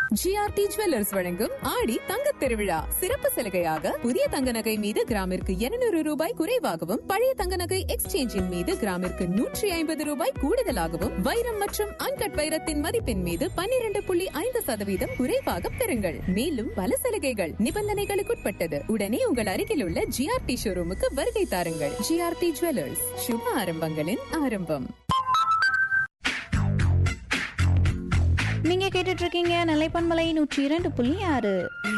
GRT jewellers வழங்கும் ஆடி தங்க திருவிழா சிறப்பு சலுகையாக புதிய தங்க நகை மீது கிராமிற்கு 200 ரூபாய் குறைவாகவும் பழைய தங்க நகை எக்ஸ்சேஞ்சின் மீது கிராமிற்கு நூற்றி ஐம்பது ரூபாய் கூடுதலாகவும் வைரம் மற்றும் அன்கட் வைரத்தின் மதிப்பின் மீது பன்னிரண்டு புள்ளி ஐந்து சதவீதம் குறைவாக பெறுங்கள் மேலும் பல சலுகைகள் நிபந்தனைகளுக்குட்பட்டது உடனே உங்கள் அருகில் உள்ள ஜிஆர்டி ஷோரூமுக்கு வருகை தாருங்கள் ஜிஆர்டி ஜுவல்லர்ஸ் சுப ஆரம்பங்களின் ஆரம்பம் நீங்க கேட்டுட்டு இருக்கீங்க நிலைப்பன்மலை நூற்றி இரண்டு புள்ளி ஆறு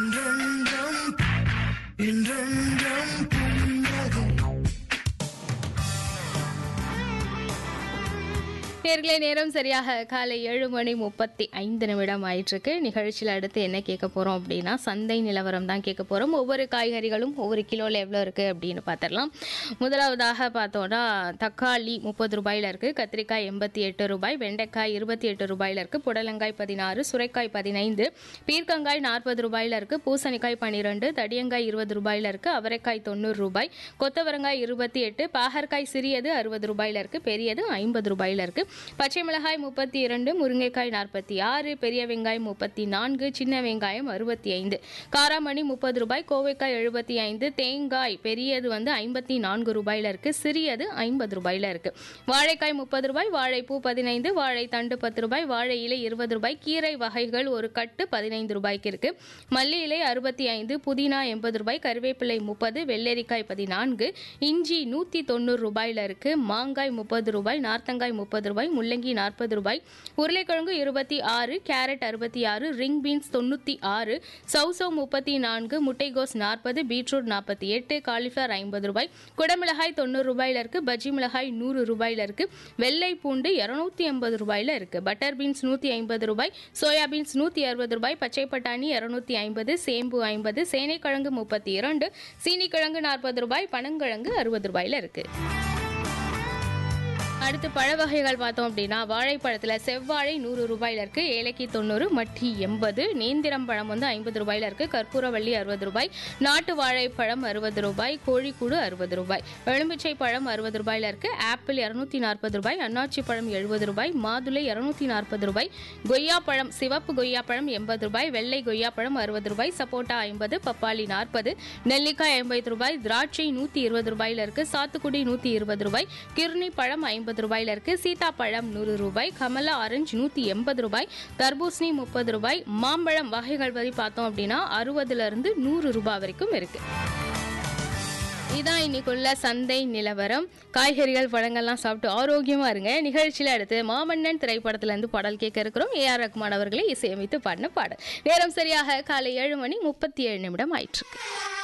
நேர்களே நேரம் சரியாக காலை ஏழு மணி முப்பத்தி ஐந்து நிமிடம் ஆயிட்டிருக்கு நிகழ்ச்சியில் அடுத்து என்ன கேட்க போகிறோம் அப்படின்னா சந்தை நிலவரம் தான் கேட்க போகிறோம் ஒவ்வொரு காய்கறிகளும் ஒவ்வொரு கிலோவில் எவ்வளோ இருக்குது அப்படின்னு பார்த்துடலாம் முதலாவதாக பார்த்தோன்னா தக்காளி முப்பது ரூபாயில் இருக்குது கத்திரிக்காய் எண்பத்தி எட்டு ரூபாய் வெண்டைக்காய் இருபத்தி எட்டு ரூபாயில் இருக்குது புடலங்காய் பதினாறு சுரைக்காய் பதினைந்து பீர்க்கங்காய் நாற்பது ரூபாயில் இருக்குது பூசணிக்காய் பன்னிரெண்டு தடியங்காய் இருபது ரூபாயில் இருக்குது அவரைக்காய் தொண்ணூறு ரூபாய் கொத்தவரங்காய் இருபத்தி எட்டு பாகற்காய் சிறியது அறுபது ரூபாயில் இருக்குது பெரியது ஐம்பது ரூபாயில் இருக்குது பச்சை மிளகாய் முப்பத்தி இரண்டு முருங்கைக்காய் நாற்பத்தி ஆறு பெரிய வெங்காயம் முப்பத்தி நான்கு சின்ன வெங்காயம் அறுபத்தி ஐந்து காராமணி முப்பது ரூபாய் கோவைக்காய் எழுபத்தி ஐந்து தேங்காய் பெரியது வந்து ஐம்பத்தி நான்கு ரூபாயில் இருக்கு சிறியது ஐம்பது ரூபாயில் இருக்கு வாழைக்காய் முப்பது ரூபாய் வாழைப்பூ பதினைந்து வாழை தண்டு பத்து ரூபாய் வாழை இலை இருபது ரூபாய் கீரை வகைகள் ஒரு கட்டு பதினைந்து ரூபாய்க்கு இருக்கு மல்லி இலை அறுபத்தி ஐந்து புதினா எண்பது ரூபாய் கருவேப்பிலை முப்பது வெள்ளரிக்காய் பதினான்கு இஞ்சி நூற்றி தொண்ணூறு ரூபாயில் இருக்கு மாங்காய் முப்பது ரூபாய் நார்த்தங்காய் முப்பது ரூபாய் முள்ளங்கி நாற்பது ரூபாய் உருளைக்கிழங்கு இருபத்தி ஆறு கேரட் அறுபத்தி ஆறு ரிங் பீன்ஸ் தொண்ணூற்றி ஆறு சௌசௌ முப்பத்தி நான்கு முட்டைகோஸ் நாற்பது பீட்ரூட் நாற்பத்தி எட்டு காலிஃப்ளவர் ஐம்பது ரூபாய் குடமிளகாய் தொண்ணூறு ரூபாயில் இருக்கு பஜ்ஜி மிளகாய் நூறு ரூபாயில் இருக்கு வெள்ளை பூண்டு இரநூத்தி எண்பது ரூபாயில் இருக்கு பட்டர் பீன்ஸ் நூற்றி ஐம்பது ரூபாய் சோயா பீன்ஸ் நூற்றி அறுபது ரூபாய் பச்சை பட்டாணி இரநூத்தி ஐம்பது சேம்பு ஐம்பது சேனைக்கிழங்கு முப்பத்தி இரண்டு சீனிக்கிழங்கு நாற்பது ரூபாய் பனங்கிழங்கு அறுபது ரூபாயில் இருக்கு அடுத்து பழ வகைகள் பார்த்தோம் அப்படின்னா வாழைப்பழத்தில் செவ்வாழை நூறு ரூபாயில் இருக்கு ஏலக்கி தொண்ணூறு மட்டி எண்பது நேந்திரம் பழம் வந்து ஐம்பது ரூபாயில் இருக்கு கற்பூரவள்ளி அறுபது ரூபாய் நாட்டு வாழைப்பழம் அறுபது ரூபாய் கோழிக்கூடு அறுபது ரூபாய் எலுமிச்சை பழம் அறுபது ரூபாயில் இருக்கு ஆப்பிள் இரநூத்தி நாற்பது ரூபாய் அன்னாச்சி பழம் எழுபது ரூபாய் மாதுளை இரநூத்தி நாற்பது ரூபாய் கொய்யா பழம் சிவப்பு கொய்யா பழம் எண்பது ரூபாய் வெள்ளை கொய்யா பழம் அறுபது ரூபாய் சப்போட்டா ஐம்பது பப்பாளி நாற்பது நெல்லிக்காய் ஐம்பது ரூபாய் திராட்சை நூற்றி இருபது ரூபாயில் இருக்கு சாத்துக்குடி நூற்றி இருபது ரூபாய் கிர்னி பழம் ஐம்பது ரூபாயில இருக்கு சீதாப்பழம் நூறு ரூபாய் கமலா ஆரஞ்சு நூற்றி எண்பது ரூபாய் தர்பூசணி முப்பது ரூபாய் மாம்பழம் வகைகள் வரை பார்த்தோம் அப்படின்னா அறுபதுல இருந்து நூறு ரூபாய் வரைக்கும் இருக்கு இதான் இன்னைக்குள்ள சந்தை நிலவரம் காய்கறிகள் பழங்கள்லாம் சாப்பிட்டு ஆரோக்கியமா இருங்க நிகழ்ச்சியில அடுத்து மாமன்னன் திரைப்படத்துல இருந்து பாடல் கேட்க இருக்கிறோம் ஏ ஆர் ரஹ்மான் அவர்களை இசையமைத்து பாடின பாடல் நேரம் சரியாக காலை ஏழு மணி முப்பத்தி ஏழு நிமிடம் ஆயிட்டு இருக்கு